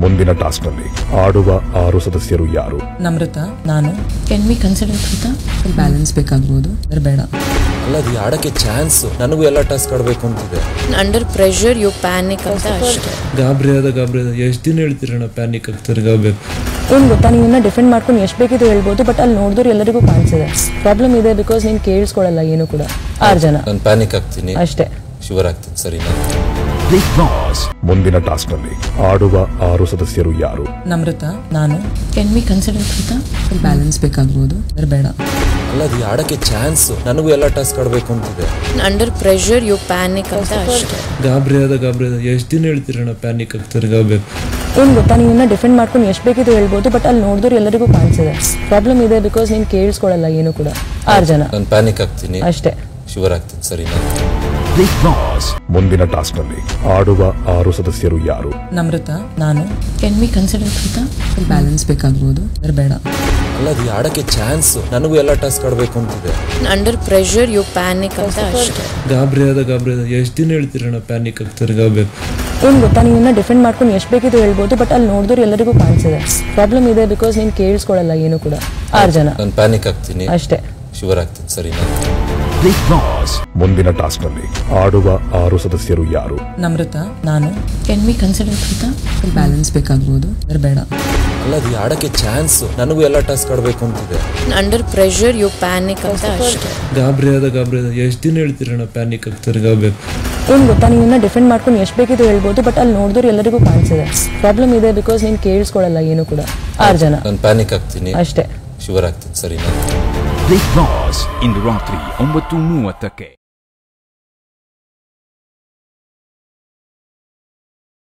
ಮುಂದಿನ ಟಾಸ್ಕ್ನಲ್ಲಿ ಆಡುವ ಆರು ಸದಸ್ಯರು ಯಾರು ನಮ್ರತ ನಾನು ಕ್ಯಾನ್ ವಿ ಕನ್ಸಿಡರ್ ಕೃತ ಬ್ಯಾಲೆನ್ಸ್ ಬೇಕಾಗ್ಬೋದು ಅದ್ರ ಬೇಡ ಅಲ್ಲ ಅದು ಆಡಕ್ಕೆ ಚಾನ್ಸ್ ನನಗೂ ಎಲ್ಲ ಟಾಸ್ಕ್ ಆಡಬೇಕು ಅಂತಿದೆ ಅಂಡರ್ ಪ್ರೆಷರ್ ಯು ಪ್ಯಾನಿಕ್ ಅಂತ ಅಷ್ಟೇ ಗಾಬರಿ ಆದ ಗಾಬರಿ ಆದ ಎಷ್ಟು ದಿನ ಹೇಳ್ತೀರಣ್ಣ ಪ್ಯಾನಿಕ್ ಆಗ್ತಾರೆ ಗಾಬೇಕು ಏನ್ ಗೊತ್ತಾ ನೀವನ್ನ ಡಿಫೆಂಡ್ ಮಾಡ್ಕೊಂಡು ಎಷ್ಟು ಬೇಕಿದ್ರು ಹೇಳ್ಬೋದು ಬಟ್ ಅಲ್ಲಿ ನೋಡಿದ್ರು ಎಲ್ಲರಿಗೂ ಕಾಣಿಸಿದೆ ಪ್ರಾಬ್ಲಮ್ ಇದೆ ಬಿಕಾಸ್ ನೀನ್ ಕೇಳಿಸ್ಕೊಳಲ್ಲ ಏನು ಕೂಡ ಆರು ಜನ ನಾನು ಪ್ಯಾನಿಕ್ ಆಗ್ತೀನಿ ಅಷ್ಟೇ ಶಿವರ್ ಆಗ್ತೀನಿ ಸರಿನಾ ಮುಂದಿನ ಟಾಸ್ಕ್ನಲ್ಲಿ ಆಡುವ ಆರು ಸದಸ್ಯರು ಯಾರು ನಮ್ರತ ನಾನು ಕ್ಯಾನ್ ವಿ ಕನ್ಸಿಡರ್ ಕೃತ ಬ್ಯಾಲೆನ್ಸ್ ಬೇಕಾಗ್ಬೋದು ಅದ್ರ ಬೇಡ ಅಲ್ಲ ಅದು ಆಡಕ್ಕೆ ಚಾನ್ಸ್ ನನಗೂ ಎಲ್ಲ ಟಾಸ್ಕ್ ಆಡಬೇಕು ಅಂತಿದೆ ಅಂಡರ್ ಪ್ರೆಷರ್ ಯು ಪ್ಯಾನಿಕ್ ಅಂತ ಅಷ್ಟೇ ಗಾಬರಿ ಆದ ಗಾಬರಿ ಆದ ಎಷ್ಟು ದಿನ ಹೇಳ್ತೀರಣ್ಣ ಪ್ಯಾನಿಕ್ ಆಗ್ತಾರೆ ಗಾಬೇಕು ಏನ್ ಗೊತ್ತಾ ನೀವನ್ನ ಡಿಫೆಂಡ್ ಮಾಡ್ಕೊಂಡು ಎಷ್ಟು ಬೇಕಿದ್ರು ಹೇಳ್ಬೋದು ಬಟ್ ಅಲ್ಲಿ ನೋಡಿದ್ರು ಎಲ್ಲರಿಗೂ ಕಾಣಿಸಿದೆ ಪ್ರಾಬ್ಲಮ್ ಇದೆ ಬಿಕಾಸ್ ನೀನ್ ಕೇಳಿಸ್ಕೊಳಲ್ಲ ಏನು ಕೂಡ ಆರು ಜನ ನಾನು ಪ್ಯಾನಿಕ್ ಆಗ್ತೀನಿ ಅಷ್ಟೇ ಶಿವರ್ ಆಗ್ತೀನಿ ಸರಿನಾ ಮುಂದಿನ ಟಾಸ್ಕ್ನಲ್ಲಿ ಆಡುವ ಆರು ಸದಸ್ಯರು ಯಾರು ನಮ್ರತ ನಾನು ಕ್ಯಾನ್ ವಿ ಕನ್ಸಿಡರ್ ಕೃತ ಬ್ಯಾಲೆನ್ಸ್ ಬೇಕಾಗ್ಬೋದು ಅದ್ರ ಬೇಡ ಅಲ್ಲ ಅದು ಆಡಕ್ಕೆ ಚಾನ್ಸ್ ನನಗೂ ಎಲ್ಲ ಟಾಸ್ಕ್ ಆಡಬೇಕು ಅಂತಿದೆ ಅಂಡರ್ ಪ್ರೆಷರ್ ಯು ಪ್ಯಾನಿಕ್ ಅಂತ ಅಷ್ಟೇ ಗಾಬರಿ ಆದ ಗಾಬರಿ ಆದ ಎಷ್ಟು ದಿನ ಹೇಳ್ತೀರಣ್ಣ ಪ್ಯಾನಿಕ್ ಆಗ್ತಾರೆ ಗಾಬೇಕು ಏನ್ ಗೊತ್ತಾ ನೀವನ್ನ ಡಿಫೆಂಡ್ ಮಾಡ್ಕೊಂಡು ಎಷ್ಟು ಬೇಕಿದ್ರು ಹೇಳ್ಬೋದು ಬಟ್ ಅಲ್ಲಿ ನೋಡಿದ್ರು ಎಲ್ಲರಿಗೂ ಕಾಣಿಸಿದೆ ಪ್ರಾಬ್ಲಮ್ ಇದೆ ಬಿಕಾಸ್ ನೀನ್ ಕೇಳಿಸ್ಕೊಳಲ್ಲ ಏನು ಕೂಡ ಆರು ಜನ ನಾನು ಪ್ಯಾನಿಕ್ ಆಗ್ತೀನಿ ಅಷ್ಟೇ ಶಿವರ್ ಆಗ್ತೀನಿ ಸರಿನಾ ಮುಂದಿನ ಟಾಸ್ಕ್ನಲ್ಲಿ ಆಡುವ ಆರು ಸದಸ್ಯರು ಯಾರು ನಮ್ರತ ನಾನು ಕ್ಯಾನ್ ವಿ ಕನ್ಸಿಡರ್ ಕೃತ ಬ್ಯಾಲೆನ್ಸ್ ಬೇಕಾಗ್ಬೋದು ಅದ್ರ ಬೇಡ ಅಲ್ಲ ಅದು ಆಡಕ್ಕೆ ಚಾನ್ಸ್ ನನಗೂ ಎಲ್ಲ ಟಾಸ್ಕ್ ಆಡಬೇಕು ಅಂತಿದೆ ಅಂಡರ್ ಪ್ರೆಷರ್ ಯು ಪ್ಯಾನಿಕ್ ಅಂತ ಅಷ್ಟೇ ಗಾಬರಿ ಆದ ಗಾಬರಿ ಆದ ಎಷ್ಟು ದಿನ ಹೇಳ್ತೀರಣ್ಣ ಪ್ಯಾನಿಕ್ ಆಗ್ತಾರೆ ಗಾಬೇಕು ಏನ್ ಗೊತ್ತಾ ನೀವನ್ನ ಡಿಫೆಂಡ್ ಮಾಡ್ಕೊಂಡು ಎಷ್ಟು ಬೇಕಿದ್ರು ಹೇಳ್ಬೋದು ಬಟ್ ಅಲ್ಲಿ ನೋಡಿದ್ರು ಎಲ್ಲರಿಗೂ ಕಾಣಿಸಿದೆ ಪ್ರಾಬ್ಲಮ್ ಇದೆ ಬಿಕಾಸ್ ನೀನ್ ಕೇಳಿಸ್ಕೊಳಲ್ಲ ಏನು ಕೂಡ ಆರು ಜನ ನಾನು ಪ್ಯಾನಿಕ್ ಆಗ್ತೀನಿ ಅಷ್ಟೇ ಶಿವರ್ ಆಗ್ತೀನಿ ಸರಿನಾ ಇಂದು ರಾತ್ರಿ ಒಂಬತ್ತು ಮೂವತ್ತಕ್ಕೆ